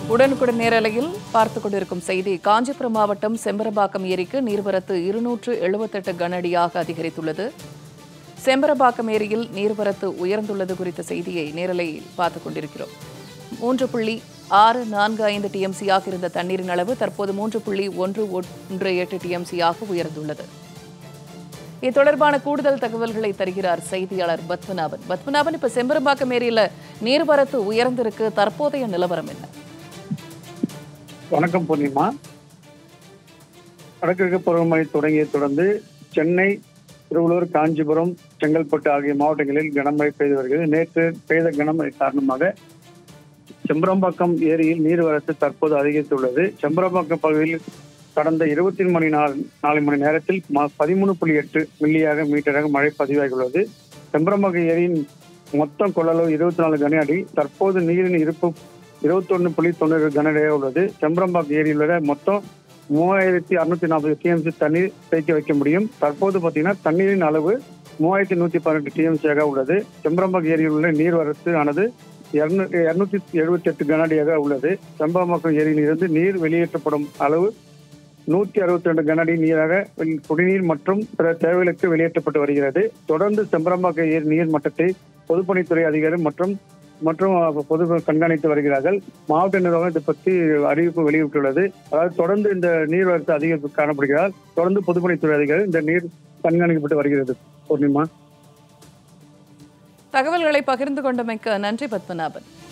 உடனுக்குடன் நேரலையில் பார்த்துக் கொண்டிருக்கும் செய்தி காஞ்சிபுரம் மாவட்டம் செம்பரபாக்கம் ஏரிக்கு நீர்வரத்து இருநூற்று எழுபத்தெட்டு கனஅடியாக அதிகரித்துள்ளது செம்பரபாக்கம் ஏரியில் நீர்வரத்து உயர்ந்துள்ளது குறித்த செய்தியை நேரலையில் பார்த்துக் கொண்டிருக்கிறோம் மூன்று புள்ளி ஆறு நான்கு ஐந்து டிஎம்சியாக இருந்த தண்ணீரின் அளவு தற்போது மூன்று புள்ளி ஒன்று ஒன்று எட்டு டிஎம்சியாக உயர்ந்துள்ளது இது தொடர்பான கூடுதல் தகவல்களை தருகிறார் செய்தியாளர் பத்மநாபன் பத்மநாபன் இப்ப செம்பரம்பாக்கம் ஏரியில நீர்வரத்து உயர்ந்திருக்கு தற்போதைய நிலவரம் என்ன வணக்கம் பூர்ணிமா வடகிழக்கு பருவமழை தொடங்கியதை தொடர்ந்து சென்னை திருவள்ளூர் காஞ்சிபுரம் செங்கல்பட்டு ஆகிய மாவட்டங்களில் கனமழை பெய்து வருகிறது நேற்று பெய்த கனமழை காரணமாக செம்பரம்பாக்கம் ஏரியில் நீர்வரத்து தற்போது அதிகரித்துள்ளது செம்பரம்பாக்கம் பகுதியில் கடந்த இருபத்தி மணி நாள் நாலு மணி நேரத்தில் ம- பதிமூணு புள்ளி எட்டு மில்லியாக மீட்டராக மழை பதிவாகியுள்ளது செம்பரம்பாக்கம் ஏரியின் மொத்தம் கொள்ளளவு இருபத்தி நாலு கன அடி தற்போது நீரின் இருப்பு இருபத்தொன்னு புள்ளி தொண்ணூறு கனஅடியாக உள்ளது செம்பரம்பாக்கம் ஏரியில் உள்ள மொத்தம் மூவாயிரத்தி அறுநூத்தி நாற்பது டிஎம்சி தண்ணீர் தேக்கி வைக்க முடியும் தற்போது பார்த்தீங்கன்னா தண்ணீரின் அளவு மூவாயிரத்தி நூத்தி பதினெட்டு டிஎம்சியாக உள்ளது செம்பரம்பாக்கம் ஏரியில் உள்ள நீர்வரத்து ஆனது இருநூத்தி எழுபத்தி எட்டு கனஅடியாக உள்ளது செம்பரம்பாக்கம் ஏரியில் இருந்து நீர் வெளியேற்றப்படும் அளவு நூத்தி அறுபத்தி ரெண்டு கனஅடி நீராக வெளி- குடிநீர் மற்றும் பிற தேவைகளுக்கு வெளியேற்றப்பட்டு வருகிறது தொடர்ந்து செம்பரம்பாக்கம் ஏரி நீர் மட்டத்தை பொதுப்பணித்துறை அதிகாரி மற்றும் மற்றும் அஹ், பொது கண்காணித்து வருகிறார்கள் மாவட்ட நிர்வாகம் இதை பற்றி அறிவிப்பு வெளியிட்டுள்ளது அதாவது தொடர்ந்து இந்த நீர்வரத்து அதிகரிப்பு காணப்படுகிறார் தொடர்ந்து பொதுப்பணித்துறை அதிகாரி இந்த நீர் கண்காணிக்கப்பட்டு வருகிறது பூர்ணிமா தகவல்களை பகிர்ந்து கொண்டமைக்கு நன்றி பத்மநாபன்